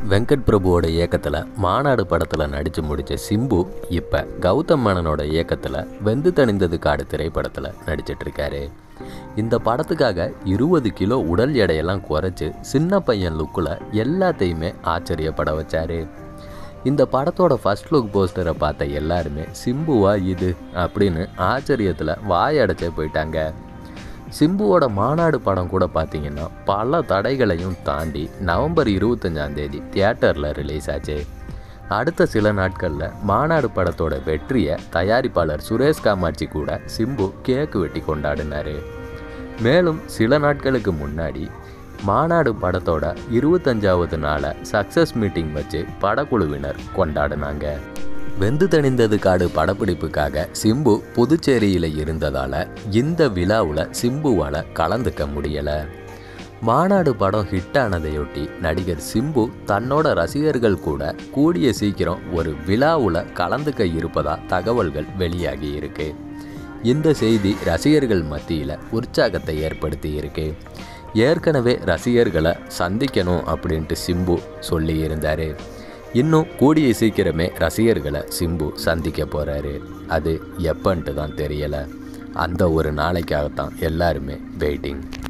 வெங்கட் பிரபுவோட இயக்கத்தில் மாநாடு படத்தில் நடித்து முடித்த சிம்பு இப்போ கௌதம் மேனனோட இயக்கத்தில் வெந்து தணிந்தது காடு திரைப்படத்தில் நடிச்சிட்ருக்காரு இந்த படத்துக்காக இருபது கிலோ உடல் எடையெல்லாம் குறைச்சி சின்ன பையன் லுக்கில் எல்லாத்தையுமே ஆச்சரியப்பட வச்சாரு இந்த படத்தோட ஃபர்ஸ்ட் லுக் போஸ்டரை பார்த்த எல்லாருமே சிம்புவா இது அப்படின்னு ஆச்சரியத்தில் வாயடைச்சே போயிட்டாங்க சிம்புவோட மாநாடு படம் கூட பார்த்தீங்கன்னா பல தடைகளையும் தாண்டி நவம்பர் இருபத்தஞ்சாம் தேதி தியேட்டரில் ரிலீஸ் ஆச்சு அடுத்த சில நாட்களில் மாநாடு படத்தோட வெற்றியை தயாரிப்பாளர் சுரேஷ் காமாட்சி கூட சிம்பு கேக்கு வெட்டி கொண்டாடினார் மேலும் சில நாட்களுக்கு முன்னாடி மாநாடு படத்தோட இருபத்தஞ்சாவது நாளை சக்ஸஸ் மீட்டிங் வச்சு படக்குழுவினர் கொண்டாடினாங்க வெந்து தணிந்தது காடு படப்பிடிப்புக்காக சிம்பு புதுச்சேரியில் இருந்ததால் இந்த விழாவில் சிம்புவால் கலந்துக்க முடியலை மாநாடு படம் ஹிட் ஆனதையொட்டி நடிகர் சிம்பு தன்னோட ரசிகர்கள் கூட கூடிய சீக்கிரம் ஒரு விழாவில் கலந்துக்க இருப்பதா தகவல்கள் வெளியாகி இருக்கு இந்த செய்தி ரசிகர்கள் மத்தியில் உற்சாகத்தை ஏற்படுத்தி இருக்கு ஏற்கனவே ரசிகர்களை சந்திக்கணும் அப்படின்ட்டு சிம்பு சொல்லி இருந்தார் இன்னும் கூடிய சீக்கிரமே ரசிகர்களை சிம்பு சந்திக்க போகிறாரு அது எப்பன்ட்டு தான் தெரியலை அந்த ஒரு நாளைக்காகத்தான் எல்லாருமே வெயிட்டிங்